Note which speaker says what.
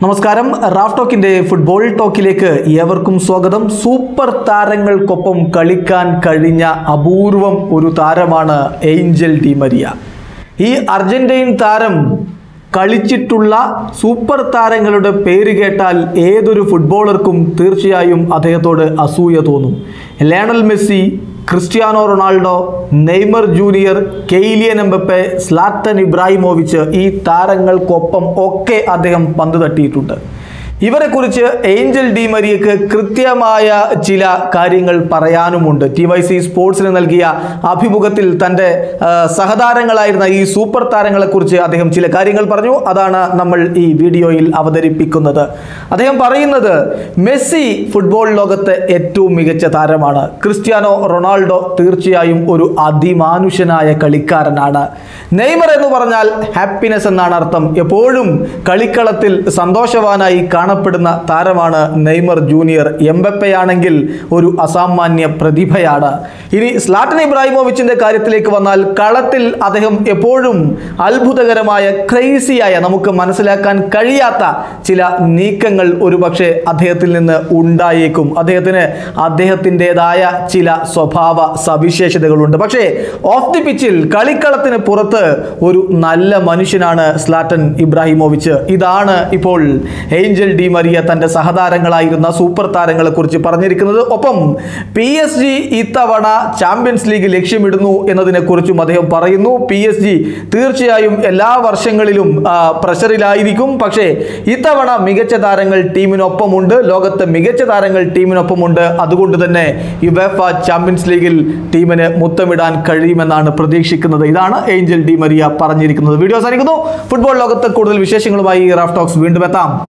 Speaker 1: നമസ്കാരം Raf ടോക്കിന്റെ football ടോക്കിലേക്ക് ഏവർക്കും സ്വാഗതം സൂപ്പർ താരങ്ങൾക്കൊപ്പം കളിക്കാൻ കഴിഞ്ഞ അപൂർവം ഒരു താരമാണ് ഏഞ്ചൽ ഡി മരിയ ഈ അർജന്റീൻ താരം കളിച്ചിട്ടുള്ള സൂപ്പർ താരങ്ങളുടെ പേര് കേട്ടാൽ ഏതൊരു ഫുട്ബോളർക്കും തീർച്ചയായും അദ്ദേഹത്തോട് അസൂയ തോന്നും Lionel Messi Cristiano Ronaldo Neymar Junior Kylian Mbappe Zlatan Ibrahimovic ഈ താരങ്ങൾക്കൊപ്പം ഒക്കെ അദ്ദേഹം പന്ത് തട്ടിയിട്ടുണ്ട് ഇവരെക്കുറിച്ച് ഏഞ്ചൽ ഡി മരിയക്ക് കൃത്യമായ ചില കാര്യങ്ങൾ പറയാനുമുണ്ട് ടി വൈ സി സ്പോർട്സിന് നൽകിയ അഭിമുഖത്തിൽ തൻ്റെ ആ, സഹതാരങ്ങളായിരുന്ന ഈ സൂപ്പർ താരങ്ങളെക്കുറിച്ച് അദ്ദേഹം ചില കാര്യങ്ങൾ പറഞ്ഞു അതാണ് നമ്മൾ ഈ വീഡിയോയിൽ അവതരിപ്പിക്കുന്നത് അദ്ദേഹം പറയുന്നത് മെസ്സി ഫുട്ബോൾ ലോകത്തെ ഏറ്റവും മികച്ച താരമാണ് ക്രിസ്ത്യാനോ റൊണാൾഡോ തീർച്ചയായും ഒരു അതിമാനുഷനായ കളിക്കാരനാണ് നെയ്മർ എന്ന് പറഞ്ഞാൽ ഹാപ്പിനെസ് എന്നാണ് അർത്ഥം എപ്പോഴും കളിക്കളത്തിൽ സന്തോഷവാനായി കാണപ്പെടുന്ന താരമാണ് നെയ്മർ ജൂനിയർ എംബപ്പയാണെങ്കിൽ ഒരു അസാമാന്യ പ്രതിഭയാണ് ഇനി സ്ലാട്ടൻ ഇബ്രാഹിമോവിച്ചിന്റെ കാര്യത്തിലേക്ക് വന്നാൽ കളത്തിൽ അദ്ദേഹം എപ്പോഴും അത്ഭുതകരമായ ക്രൈസിയായ നമുക്ക് മനസ്സിലാക്കാൻ കഴിയാത്ത ചില നീക്കങ്ങൾ ഒരുപക്ഷെ അദ്ദേഹത്തിൽ നിന്ന് ഉണ്ടായേക്കും അദ്ദേഹത്തിന് അദ്ദേഹത്തിൻ്റെതായ ചില സ്വഭാവ സവിശേഷതകളുണ്ട് പക്ഷേ ഓഫ് ദി പിച്ചിൽ കളിക്കളത്തിന് പുറത്ത് ഒരു നല്ല മനുഷ്യനാണ് സ്ലാറ്റൻ ഇബ്രാഹിമോവിച്ച് ഇതാണ് ഇപ്പോൾ ഏഞ്ചൽ ഡി മരിയ തൻ്റെ സഹതാരങ്ങളായിരുന്ന സൂപ്പർ താരങ്ങളെ കുറിച്ച് പറഞ്ഞിരിക്കുന്നത് ഒപ്പം പി എസ് ജി ഇത്തവണ ചാമ്പ്യൻസ് ലീഗ് ലക്ഷ്യമിടുന്നു എന്നതിനെ കുറിച്ചും അദ്ദേഹം പറയുന്നു പി എസ് ജി തീർച്ചയായും എല്ലാ വർഷങ്ങളിലും ആ, പ്രഷറിലായിരിക്കും പക്ഷേ ഇത്തവണ മികച്ച താരങ്ങൾ ടീമിനൊപ്പമുണ്ട് ലോകത്തെ മികച്ച താരങ്ങൾ ടീമിനൊപ്പമുണ്ട് അതുകൊണ്ട് തന്നെ യുവേഫ ചാമ്പ്യൻസ് ലീഗിൽ ടീമിന് മുത്തമിടാൻ കഴിയുമെന്നാണ് പ്രതീക്ഷിക്കുന്നത് ഇതാണ് ഏഞ്ചൽ ഡി മരിയ പറഞ്ഞിരിക്കുന്നത് വീഡിയോ അവസാനിക്കുന്നു ഫുട്ബോൾ ലോകത്ത് കൂടുതൽ വിശേഷങ്ങളുമായി റാഫ് ടോക്സ് വീണ്ടും എത്താം